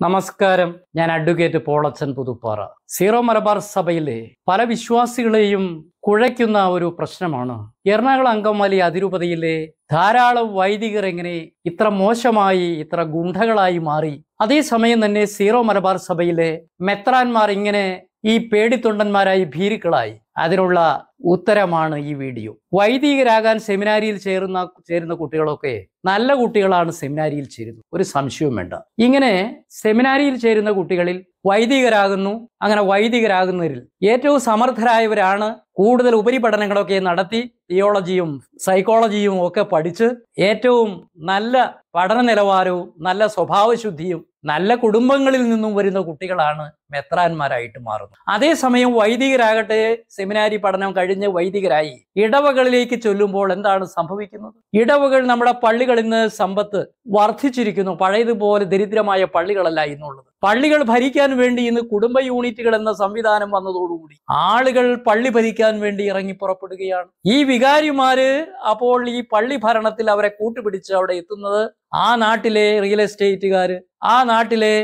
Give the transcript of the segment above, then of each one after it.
നമസ്കാരം ഞാൻ advocate Polachan Puthuppara zero Malabar സഭയിലെ പല വിശ്വാസികളെയും കുഴയ്ക്കുന്ന ഒരു പ്രശ്നമാണ് എറണാകുളം അങ്കമാലി അതിരൂപതയിലെ ധാരാളം വൈദികർ എങ്ങനെ ഇത്ര മോശമായി ഇത്ര ഗുണ്ടകളായി മാറി അതേസമയം തന്നെ സീറോ മലബാർ സഭയിലെ മെത്രാന്മാർ ഇങ്ങനെ ഈ പേടിത്തൊണ്ടന്മാരായി ഭീരുക്കളായി അതിനുള്ള ഉത്തരമാണ് ഈ വീഡിയോ വൈദികരാകാൻ സെമിനാരിയിൽ ചേരുന്ന ചേരുന്ന കുട്ടികളൊക്കെ നല്ല കുട്ടികളാണ് സെമിനാരിയിൽ ചേരുന്നത് ഒരു സംശയവും വേണ്ട ഇങ്ങനെ സെമിനാരിയിൽ ചേരുന്ന കുട്ടികളിൽ വൈദികരാകുന്നു അങ്ങനെ വൈദികരാകുന്നവരിൽ ഏറ്റവും സമർത്ഥരായവരാണ് കൂടുതൽ ഉപരിപഠനങ്ങളൊക്കെ നടത്തി തിയോളജിയും സൈക്കോളജിയും ഒക്കെ പഠിച്ച് ഏറ്റവും നല്ല പഠന നിലവാരവും നല്ല സ്വഭാവശുദ്ധിയും നല്ല കുടുംബങ്ങളിൽ നിന്നും വരുന്ന കുട്ടികളാണ് മെത്രാന്മാരായിട്ട് മാറുന്നത് അതേസമയം വൈദികരാകട്ടെ സെമിനാരി പഠനം കഴിഞ്ഞ് വൈദികരായി ഇടവകളിലേക്ക് ചൊല്ലുമ്പോൾ എന്താണ് സംഭവിക്കുന്നത് ഇടവകൾ നമ്മുടെ പള്ളികളിൽ നിന്ന് സമ്പത്ത് വർദ്ധിച്ചിരിക്കുന്നു പഴയതുപോലെ ദരിദ്രമായ പള്ളികളല്ല ഇന്നുള്ളത് പള്ളികൾ ഭരിക്കാൻ വേണ്ടി ഇന്ന് കുടുംബ യൂണിറ്റുകൾ എന്ന സംവിധാനം വന്നതോടുകൂടി ആളുകൾ പള്ളി ഭരിക്കാൻ വേണ്ടി ഇറങ്ങി പുറപ്പെടുകയാണ് ഈ വികാരിമാര് അപ്പോൾ ഈ പള്ളി ഭരണത്തിൽ അവരെ കൂട്ടുപിടിച്ച് അവിടെ എത്തുന്നത് ആ നാട്ടിലെ റിയൽ എസ്റ്റേറ്റുകാര് ആ നാട്ടിലെ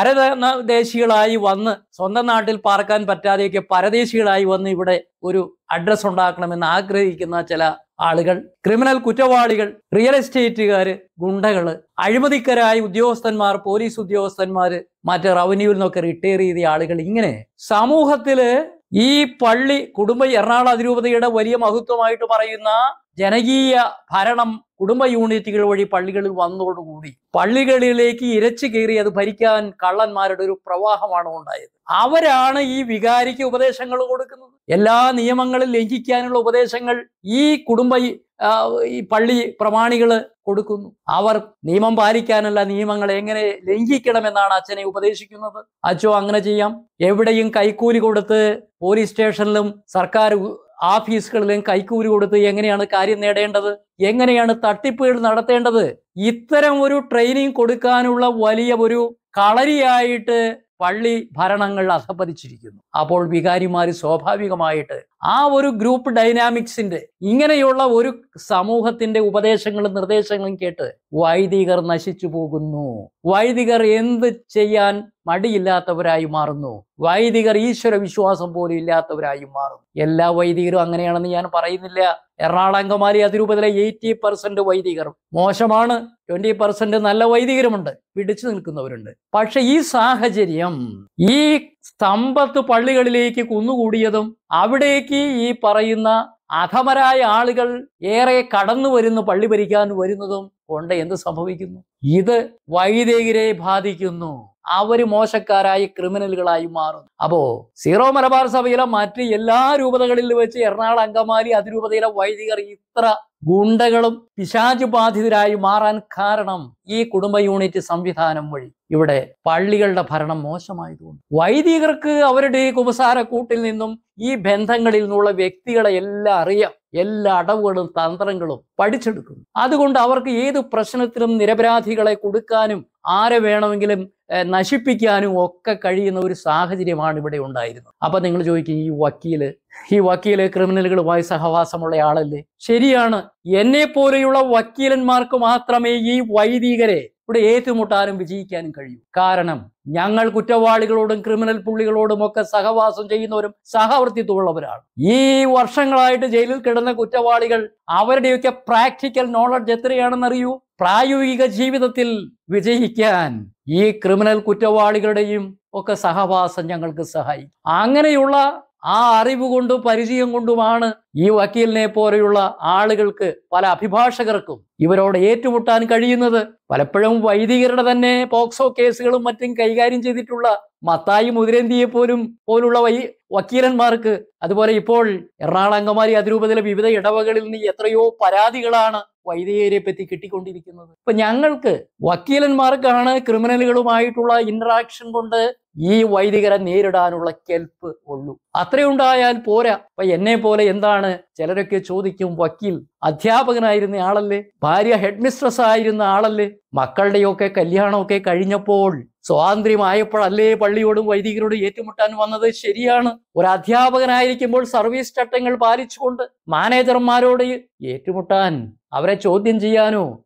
പരദേശികളായി വന്ന് സ്വന്തം നാട്ടിൽ പാർക്കാൻ പറ്റാതെയൊക്കെ പരദേശികളായി വന്ന് ഇവിടെ ഒരു അഡ്രസ് ഉണ്ടാക്കണമെന്ന് ആഗ്രഹിക്കുന്ന ചില ആളുകൾ ക്രിമിനൽ കുറ്റവാളികൾ റിയൽ എസ്റ്റേറ്റുകാര് ഗുണ്ടകള് അഴിമതിക്കരായ ഉദ്യോഗസ്ഥന്മാർ പോലീസ് ഉദ്യോഗസ്ഥന്മാര് മറ്റ് റവന്യൂവിൽ നിന്നൊക്കെ റിട്ടയർ ചെയ്ത ആളുകൾ ഇങ്ങനെ സമൂഹത്തില് ഈ പള്ളി കുടുംബ എറണാകുളം അതിരൂപതയുടെ വലിയ മഹത്വമായിട്ട് പറയുന്ന ജനകീയ ഭരണം കുടുംബ യൂണിറ്റുകൾ വഴി പള്ളികളിൽ വന്നതോടുകൂടി പള്ളികളിലേക്ക് ഇരച്ചു കയറി അത് ഭരിക്കാൻ കള്ളന്മാരുടെ ഒരു പ്രവാഹമാണ് ഉണ്ടായത് അവരാണ് ഈ വികാരിക്ക് ഉപദേശങ്ങൾ കൊടുക്കുന്നത് എല്ലാ നിയമങ്ങളും ലംഘിക്കാനുള്ള ഉപദേശങ്ങൾ ഈ കുടുംബ ആ, ഈ പള്ളി പ്രമാണികള് കൊടുക്കുന്നു അവർ നിയമം പാലിക്കാനല്ല നിയമങ്ങൾ എങ്ങനെ ലംഘിക്കണമെന്നാണ് അച്ഛനെ ഉപദേശിക്കുന്നത് അച്ഛോ അങ്ങനെ ചെയ്യാം എവിടെയും കൈക്കൂലി കൊടുത്ത് പോലീസ് സ്റ്റേഷനിലും സർക്കാർ ഓഫീസുകളിലും കൈക്കൂലി കൊടുത്ത് എങ്ങനെയാണ് കാര്യം നേടേണ്ടത് എങ്ങനെയാണ് തട്ടിപ്പുകൾ നടത്തേണ്ടത് ഇത്തരം ഒരു ട്രെയിനിങ് കൊടുക്കാനുള്ള വലിയ ഒരു കളരിയായിട്ട് പള്ളി ഭരണങ്ങൾ അധപ്പതിച്ചിരിക്കുന്നു അപ്പോൾ വികാരിമാര് സ്വാഭാവികമായിട്ട് ആ ഒരു ഗ്രൂപ്പ് ഡൈനാമിക്സിന്റെ ഇങ്ങനെയുള്ള ഒരു സമൂഹത്തിന്റെ ഉപദേശങ്ങളും നിർദ്ദേശങ്ങളും കേട്ട് വൈദികർ നശിച്ചു പോകുന്നു വൈദികർ എന്ത് ചെയ്യാൻ മടിയില്ലാത്തവരായി മാറുന്നു വൈദികർ ഈശ്വര വിശ്വാസം പോലും ഇല്ലാത്തവരായി മാറും എല്ലാ വൈദികരും അങ്ങനെയാണെന്ന് ഞാൻ പറയുന്നില്ല എറണാകുളം അങ്കമാലി അതിരൂപതയിലെ എയ്റ്റി പെർസെന്റ് വൈദികർ മോശമാണ് ട്വന്റി പെർസെന്റ് നല്ല വൈദികരുമുണ്ട് പിടിച്ചു നിൽക്കുന്നവരുണ്ട് പക്ഷെ ഈ സാഹചര്യം ഈ സമ്പത്ത് പള്ളികളിലേക്ക് കുന്നുകൂടിയതും അവിടേക്ക് ഈ പറയുന്ന അധമരായ ആളുകൾ ഏറെ കടന്നു വരുന്നു പള്ളി ഭരിക്കാൻ വരുന്നതും കൊണ്ട് എന്ത് സംഭവിക്കുന്നു ഇത് വൈദികരെ ബാധിക്കുന്നു അവര് മോശക്കാരായി ക്രിമിനലുകളായി മാറുന്നു അപ്പോ സീറോ മലബാർ സഭയിലെ മറ്റ് എല്ലാ രൂപതകളിൽ വെച്ച് എറണാകുളം അങ്കമാലി അതിരൂപതയിലെ വൈദികർ ഇത്ര ഗുണ്ടകളും പിശാചു ബാധിതരായി മാറാൻ കാരണം ഈ കുടുംബ യൂണിറ്റ് സംവിധാനം വഴി ഇവിടെ പള്ളികളുടെ ഭരണം മോശമായതുകൊണ്ട് വൈദികർക്ക് അവരുടെ ഈ കുമ്പസാരക്കൂട്ടിൽ നിന്നും ഈ ബന്ധങ്ങളിൽ നിന്നുള്ള വ്യക്തികളെ എല്ലാം അറിയാം എല്ലാ അടവുകളും തന്ത്രങ്ങളും പഠിച്ചെടുക്കുന്നു അതുകൊണ്ട് അവർക്ക് ഏത് പ്രശ്നത്തിലും നിരപരാധികളെ കൊടുക്കാനും ആരെ വേണമെങ്കിലും ഏഹ്, നശിപ്പിക്കാനും ഒക്കെ കഴിയുന്ന ഒരു സാഹചര്യമാണ് ഇവിടെ ഉണ്ടായിരുന്നത് അപ്പൊ നിങ്ങൾ ചോദിക്കും ഈ വക്കീല് ഈ വക്കീല് ക്രിമിനലുകളുമായി സഹവാസമുള്ള ആളല്ലേ ശരിയാണ് എന്നെ പോലെയുള്ള വക്കീലന്മാർക്ക് മാത്രമേ ഈ വൈദികരെ ഇവിടെ ഏറ്റുമുട്ടാനും വിജയിക്കാനും കഴിയൂ കാരണം ഞങ്ങൾ കുറ്റവാളികളോടും ക്രിമിനൽ പുള്ളികളോടും ഒക്കെ സഹവാസം ചെയ്യുന്നവരും സഹവർത്തിത്വമുള്ളവരാണ് ഈ വർഷങ്ങളായിട്ട് ജയിലിൽ കിടന്ന കുറ്റവാളികൾ അവരുടെയൊക്കെ പ്രാക്ടിക്കൽ നോളജ് എത്രയാണെന്നറിയൂ പ്രായോഗിക ജീവിതത്തിൽ വിജയിക്കാൻ ഈ ക്രിമിനൽ കുറ്റവാളികളുടെയും ഒക്കെ സഹവാസം ഞങ്ങൾക്ക് സഹായിക്കും അങ്ങനെയുള്ള ആ അറിവ് കൊണ്ടും പരിചയം കൊണ്ടുമാണ് ഈ വക്കീലിനെ പോലെയുള്ള ആളുകൾക്ക് പല അഭിഭാഷകർക്കും ഇവരോട് ഏറ്റുമുട്ടാൻ കഴിയുന്നത് പലപ്പോഴും വൈദികരുടെ തന്നെ പോക്സോ കേസുകളും മറ്റും കൈകാര്യം ചെയ്തിട്ടുള്ള മത്തായി മുതിരന്തിയെ പോലും പോലുള്ള വൈ വക്കീലന്മാർക്ക് അതുപോലെ ഇപ്പോൾ എറണാകുളം അങ്കമാലി അതിരൂപതയിലെ വിവിധ ഇടവകളിൽ നിന്ന് എത്രയോ പരാതികളാണ് വൈദികരെ പറ്റി കിട്ടിക്കൊണ്ടിരിക്കുന്നത് ഇപ്പൊ ഞങ്ങൾക്ക് വക്കീലന്മാർക്കാണ് ക്രിമിനലുകളുമായിട്ടുള്ള ഇന്ററാക്ഷൻ കൊണ്ട് ഈ വൈദികരെ നേരിടാനുള്ള കെൽപ്പ് ഉള്ളൂ അത്രയുണ്ടായാൽ പോരാ അപ്പൊ എന്നെ പോലെ എന്താണ് ചിലരൊക്കെ ചോദിക്കും വക്കീൽ അധ്യാപകനായിരുന്ന ആളല്ലേ ഭാര്യ ഹെഡ് മിസ്ട്രസ് ആയിരുന്ന ആളല്ലേ മക്കളുടെയൊക്കെ കല്യാണമൊക്കെ കഴിഞ്ഞപ്പോൾ സ്വാതന്ത്ര്യമായപ്പോഴല്ലേ പള്ളിയോടും വൈദികരോടും ഏറ്റുമുട്ടാൻ വന്നത് ശരിയാണ് ഒരു അധ്യാപകനായിരിക്കുമ്പോൾ സർവീസ് ചട്ടങ്ങൾ പാലിച്ചുകൊണ്ട് മാനേജർമാരോട് ഏറ്റുമുട്ടാൻ അവരെ ചോദ്യം ചെയ്യാനോ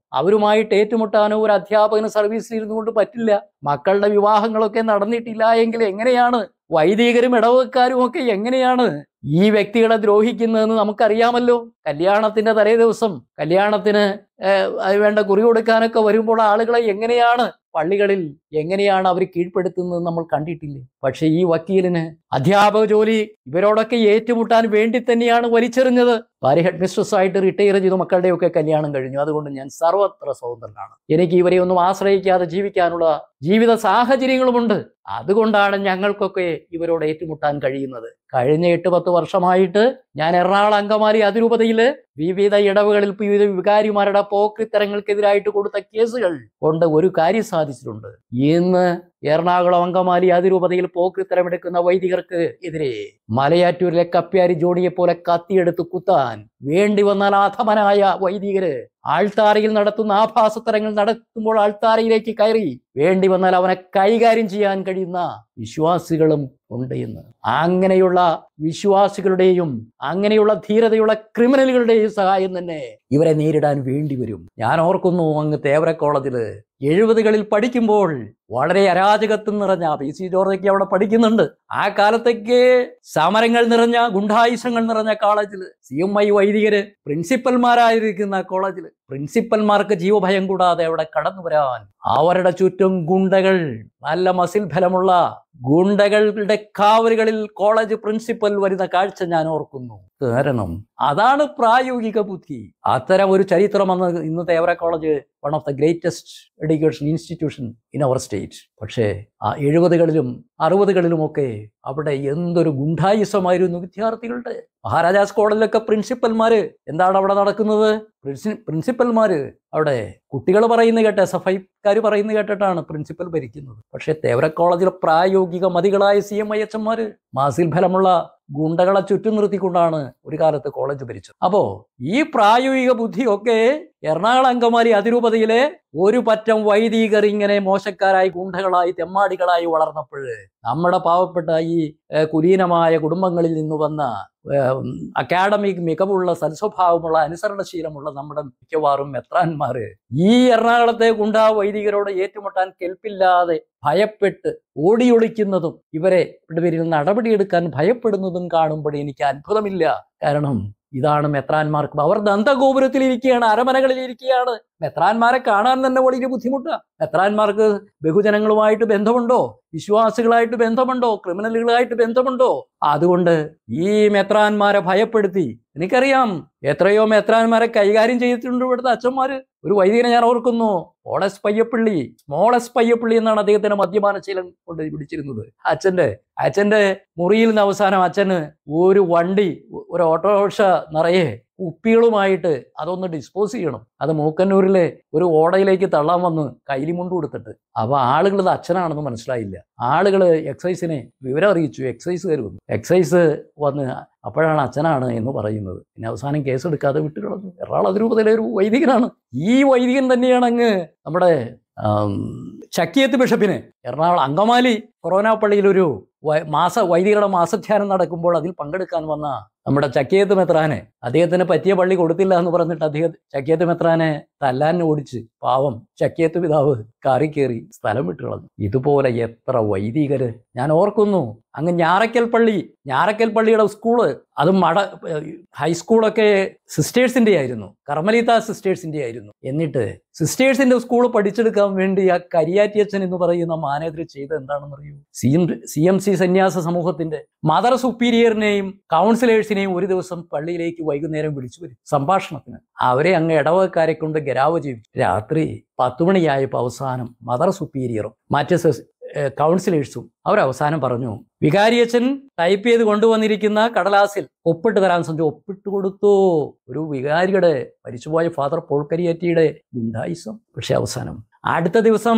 അവരുമായിട്ട് ഏറ്റുമുട്ടാനോ ഒരു അധ്യാപകന് സർവീസിൽ ഇരുന്നുകൊണ്ട് പറ്റില്ല മക്കളുടെ വിവാഹങ്ങളൊക്കെ നടന്നിട്ടില്ല എങ്കിൽ എങ്ങനെയാണ് വൈദികരും ഇടവക്കാരും ഒക്കെ എങ്ങനെയാണ് ഈ വ്യക്തികളെ ദ്രോഹിക്കുന്നതെന്ന് നമുക്കറിയാമല്ലോ കല്യാണത്തിന്റെ തലേ ദിവസം കല്യാണത്തിന് ഏഹ്, അത് വേണ്ട കുറി കൊടുക്കാനൊക്കെ വരുമ്പോൾ ആളുകളെ എങ്ങനെയാണ് പള്ളികളിൽ എങ്ങനെയാണ് അവർ കീഴ്പ്പെടുത്തുന്നത് നമ്മൾ കണ്ടിട്ടില്ലേ പക്ഷെ ഈ വക്കീലിന് അധ്യാപക ജോലി ഇവരോടൊക്കെ ഏറ്റുമുട്ടാൻ വേണ്ടി തന്നെയാണ് വലിച്ചെറിഞ്ഞത് ഭാര്യ ഹെഡ് മിസ്ട്രസ് ആയിട്ട് റിട്ടയർ ചെയ്തു മക്കളുടെയൊക്കെ കല്യാണം കഴിഞ്ഞു അതുകൊണ്ട് ഞാൻ സർവത്ര സ്വതന്ത്രനാണ് എനിക്ക് ഇവരെ ഒന്നും ആശ്രയിക്കാതെ ജീവിക്കാനുള്ള ജീവിത സാഹചര്യങ്ങളുമുണ്ട് അതുകൊണ്ടാണ് ഞങ്ങൾക്കൊക്കെ ഇവരോട് ഏറ്റുമുട്ടാൻ കഴിയുന്നത് കഴിഞ്ഞ എട്ട് പത്ത് വർഷമായിട്ട് ഞാൻ എറണാകുളം അങ്കമാലി അതിരൂപതയിൽ വിവിധ ഇടവുകളിൽ വിവിധ വികാരിമാരുടെ പോക്രിത്തരങ്ങൾക്കെതിരായിട്ട് കൊടുത്ത കേസുകൾ കൊണ്ട് ഒരു കാര്യം സാധിച്ചിട്ടുണ്ട് ഇന്ന് എറണാകുളം അങ്കമാലി അതിരൂപതയിൽ പോക്രിത്തരമെടുക്കുന്ന വൈദികർക്ക് എതിരെ മലയാറ്റൂരിലെ കപ്പ്യാരി ജോണിയെ പോലെ കത്തിയെടുത്ത് കുത്താൻ വേണ്ടി വന്നാൽ അധമനായ വൈദികര് ആൾത്താരയിൽ നടത്തുന്ന ആഭാസത്തരങ്ങൾ നടത്തുമ്പോൾ ആൾത്താരയിലേക്ക് കയറി വേണ്ടി വന്നാൽ അവനെ കൈകാര്യം ചെയ്യാൻ കഴിയുന്ന വിശ്വാസികളും ഉണ്ട് എന്ന് അങ്ങനെയുള്ള വിശ്വാസികളുടെയും അങ്ങനെയുള്ള ധീരതയുള്ള ക്രിമിനലുകളുടെയും സഹായം തന്നെ ഇവരെ നേരിടാൻ വേണ്ടി വരും ഞാൻ ഓർക്കുന്നു അങ്ങ് തേവര കോളേജില് എഴുപതുകളിൽ പഠിക്കുമ്പോൾ വളരെ അരാജകത്വം നിറഞ്ഞ പി സി ജോർജൊക്കെ അവിടെ പഠിക്കുന്നുണ്ട് ആ കാലത്തൊക്കെ സമരങ്ങൾ നിറഞ്ഞ ഗുണ്ടായുസങ്ങൾ നിറഞ്ഞ കോളേജിൽ സി എം ഐ വൈദികര് പ്രിൻസിപ്പൽമാരായിരിക്കുന്ന കോളേജിൽ പ്രിൻസിപ്പൽമാർക്ക് ജീവഭയം കൂടാതെ അവിടെ കടന്നു വരാൻ അവരുടെ ചുറ്റും ഗുണ്ടകൾ നല്ല മസിൽ ഫലമുള്ള ഗുണ്ടകളുടെ കാവലുകളിൽ കോളേജ് പ്രിൻസിപ്പൽ വരുന്ന കാഴ്ച ഞാൻ ഓർക്കുന്നു കാരണം അതാണ് പ്രായോഗിക ബുദ്ധി അത്തരം ഒരു ചരിത്രം അന്ന് ഇന്ന് Thevara college one of the greatest education institution in our state പക്ഷേ ആ എഴുപതുകളിലും അറുപതുകളിലുമൊക്കെ അവിടെ എന്തൊരു ഗുണ്ടായുസമായിരുന്നു വിദ്യാർത്ഥികളുടെ മഹാരാജാസ് കോളേജിലൊക്കെ പ്രിൻസിപ്പൽമാര് എന്താണ് അവിടെ നടക്കുന്നത് പ്രിൻസി പ്രിൻസിപ്പൽമാര് അവിടെ കുട്ടികൾ പറയുന്നത് കേട്ട് എസ് എഫ് ഐക്കാർ പറയുന്നത് കേട്ടിട്ടാണ് പ്രിൻസിപ്പൽ ഭരിക്കുന്നത് പക്ഷേ തേവര കോളേജിലെ പ്രായോഗിക മതികളായ സി എം ഐ എച്ച് എമാര് മാസിൽ ഫലമുള്ള ഗുണ്ടകളെ ചുറ്റും നിർത്തിക്കൊണ്ടാണ് ഒരു കാലത്ത് കോളേജ് ഭരിച്ചത് അപ്പോ ഈ പ്രായോഗിക ബുദ്ധിയൊക്കെ എറണാകുളം അങ്കമാലി അതിരൂപതയിലെ ഒരു പറ്റം വൈദികർ ഇങ്ങനെ മോശക്കാരായി ഗുണ്ടകളായി തെമ്മാടികളായി വളർന്നപ്പോൾ നമ്മുടെ പാവപ്പെട്ട ഈ ഏഹ്, കുലീനമായ കുടുംബങ്ങളിൽ നിന്ന് വന്ന ഏഹ്, അക്കാഡമിക് മികവുള്ള സൽസ്വഭാവമുള്ള അനുസരണശീലമുള്ള നമ്മുടെ മിക്കവാറും മെത്രാന്മാര് ഈ എറണാകുളത്തെ ഗുണ്ടാ വൈദികരോട് ഏറ്റുമുട്ടാൻ കെൽപ്പില്ലാതെ ഭയപ്പെട്ട് ഓടിയൊളിക്കുന്നതും ഇവരെ പേരിൽ നടപടിയെടുക്കാൻ ഭയപ്പെടുന്നതും കാണുമ്പോൾ എനിക്ക് അത്ഭുതമില്ല കാരണം ഇതാണ് മെത്രാന്മാർക്ക് അവർ ദന്തഗോപുരത്തിൽ ഇരിക്കുകയാണ് അരമനകളിൽ ഇരിക്കുകയാണ് മെത്രാന്മാരെ കാണാൻ തന്നെ വളരെ ബുദ്ധിമുട്ടാ മെത്രാന്മാർക്ക് ബഹുജനങ്ങളുമായിട്ട് ബന്ധമുണ്ടോ വിശ്വാസികളായിട്ട് ബന്ധമുണ്ടോ ക്രിമിനലുകളായിട്ട് ബന്ധമുണ്ടോ അതുകൊണ്ട് ഈ മെത്രാന്മാരെ ഭയപ്പെടുത്തി എനിക്കറിയാം എത്രയോ മെത്രാന്മാരെ കൈകാര്യം ചെയ്തിട്ടുണ്ട് ഇവിടുത്തെ അച്ഛന്മാര് ഒരു വൈദികനെ ഞാൻ ഓർക്കുന്നു ഓളസ് പയ്യപ്പള്ളി സ്മോളസ് പയ്യപ്പള്ളി എന്നാണ് അദ്ദേഹത്തിന്റെ മദ്യപാനശീലം കൊണ്ട് പിടിച്ചിരുന്നത് അച്ഛന്റെ അച്ഛന്റെ മുറിയിൽ നിന്ന് അവസാനം അച്ഛന് ഒരു വണ്ടി ഒരു ഓട്ടോറിക്ഷ നിറയെ കുപ്പികളുമായിട്ട് അതൊന്ന് ഡിസ്പോസ് ചെയ്യണം അത് മൂക്കന്നൂരിലെ ഒരു ഓടയിലേക്ക് തള്ളാൻ വന്ന് കൈലിമുണ്ട് കൊടുത്തിട്ട് അപ്പൊ ആളുകൾ ഇത് അച്ഛനാണെന്ന് മനസ്സിലായില്ല ആളുകൾ എക്സൈസിനെ വിവരം അറിയിച്ചു എക്സൈസ് വന്നു എക്സൈസ് വന്ന് അപ്പോഴാണ് അച്ഛനാണ് എന്ന് പറയുന്നത് പിന്നെ അവസാനം കേസെടുക്കാതെ വിട്ടു കളഞ്ഞു എറണാകുളം അതിരൂപതയിലെ ഒരു വൈദികനാണ് ഈ വൈദികൻ തന്നെയാണ് അങ്ങ് നമ്മുടെ ആം, ചക്കിയത്ത് ബിഷപ്പിന് എറണാകുളം അങ്കമാലി കൊറോന പള്ളിയിൽ ഒരു വൈ- മാസ വൈദികരുടെ മാസധ്യാനം നടക്കുമ്പോൾ അതിൽ പങ്കെടുക്കാൻ വന്ന നമ്മുടെ ചക്കിയത്ത് മെത്രാനെ അദ്ദേഹത്തിന് പറ്റിയ പള്ളി കൊടുത്തില്ല എന്ന് പറഞ്ഞിട്ട് അദ്ദേഹം ചക്കിയത്ത് മെത്രാനെ തല്ലാൻ ഓടിച്ച് പാവം ചക്കിയത്ത് പിതാവ് കാറി കയറി സ്ഥലം വിട്ടു കളഞ്ഞു ഇതുപോലെ എത്ര വൈദികര് ഞാൻ ഓർക്കുന്നു അങ്ങ് ഞാറയ്ക്കൽ പള്ളി ഞാറയ്ക്കൽ പള്ളിയുടെ സ്കൂള് അത് മട ഹൈസ്കൂളൊക്കെ സിസ്റ്റേഴ്സിന്റെ ആയിരുന്നു കർമ്മലീത്ത സിസ്റ്റേഴ്സിന്റെ ആയിരുന്നു എന്നിട്ട് സിസ്റ്റേഴ്സിന്റെ സ്കൂൾ പഠിച്ചെടുക്കാൻ വേണ്ടി ആ കരിയാറ്റിയച്ഛൻ എന്ന് പറയുന്ന മാനേജർ ചെയ്ത് എന്താണെന്ന് അറിയൂ C M C M C സന്യാസ സമൂഹത്തിന്റെ മദർ സുപ്പീരിയറിനെയും കൗൺസിലേഴ്സിനെയും ഒരു ദിവസം പള്ളിയിലേക്ക് വൈകുന്നേരം വിളിച്ചു വരും സംഭാഷണത്തിന് അവരെ അങ്ങ് ഇടവക്കാരെ കൊണ്ട് ഗരാവ് ചെയ്തു രാത്രി പത്ത് മണിയായപ്പോൾ അവസാനം മദർ സുപ്പീരിയറും മറ്റ് സ- ഏഹ് കൗൺസിലേഴ്സും അവർ അവസാനം പറഞ്ഞു വികാരിയച്ഛൻ ടൈപ്പ് ചെയ്ത് കൊണ്ടുവന്നിരിക്കുന്ന കടലാസിൽ ഒപ്പിട്ട് തരാൻ ശ്രമിച്ചു ഒപ്പിട്ട് കൊടുത്തു ഒരു വികാരിയുടെ മരിച്ചുപോയ ഫാദർ പോൾക്കരിയറ്റിയുടെ ഗുണ്ടായിസം പക്ഷെ അവസാനം അടുത്ത ദിവസം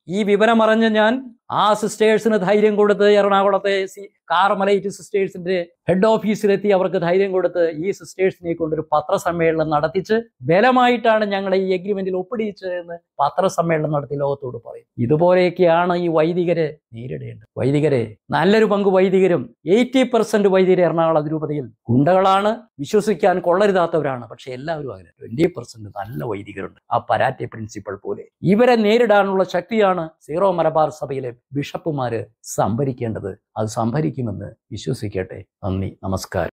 ഈ വിവരമറിഞ്ഞ് ഞാൻ ആ സിസ്റ്റേഴ്സിന് ധൈര്യം കൊടുത്ത് എറണാകുളത്തെ സി കാർമലൈറ്റ് സിസ്റ്റേഴ്സിന്റെ ഹെഡ് ഓഫീസിലെത്തി അവർക്ക് ധൈര്യം കൊടുത്ത് ഈ സിസ്റ്റേഴ്സിനെ കൊണ്ടൊരു പത്രസമ്മേളനം നടത്തിച്ച് ബലമായിട്ടാണ് ഞങ്ങളെ ഈ എഗ്രിമെന്റിൽ ഒപ്പിടിച്ചത് എന്ന് പത്രസമ്മേളനം നടത്തി ലോകത്തോട് പറയും ഇതുപോലെയൊക്കെയാണ് ഈ വൈദികരെ നേരിടേണ്ടത് വൈദികരെ നല്ലൊരു പങ്ക് വൈദികരും എയ്റ്റി പെർസെന്റ് വൈദികർ എറണാകുളം അതിരൂപതയിൽ ഗുണ്ടകളാണ് വിശ്വസിക്കാൻ കൊള്ളരുതാത്തവരാണ് പക്ഷെ എല്ലാവരും അങ്ങനെ ട്വന്റി പെർസെന്റ് നല്ല വൈദികരുണ്ട് ആ പരാറ്റെ പ്രിൻസിപ്പൾ പോലെ ഇവരെ നേരിടാനുള്ള ശക്തിയാണ് സീറോ മലബാർ സഭയിലെ ബിഷപ്പുമാര് സംഭരിക്കേണ്ടത് അത് സംഭരിക്കുമെന്ന് വിശ്വസിക്കട്ടെ നന്ദി നമസ്കാരം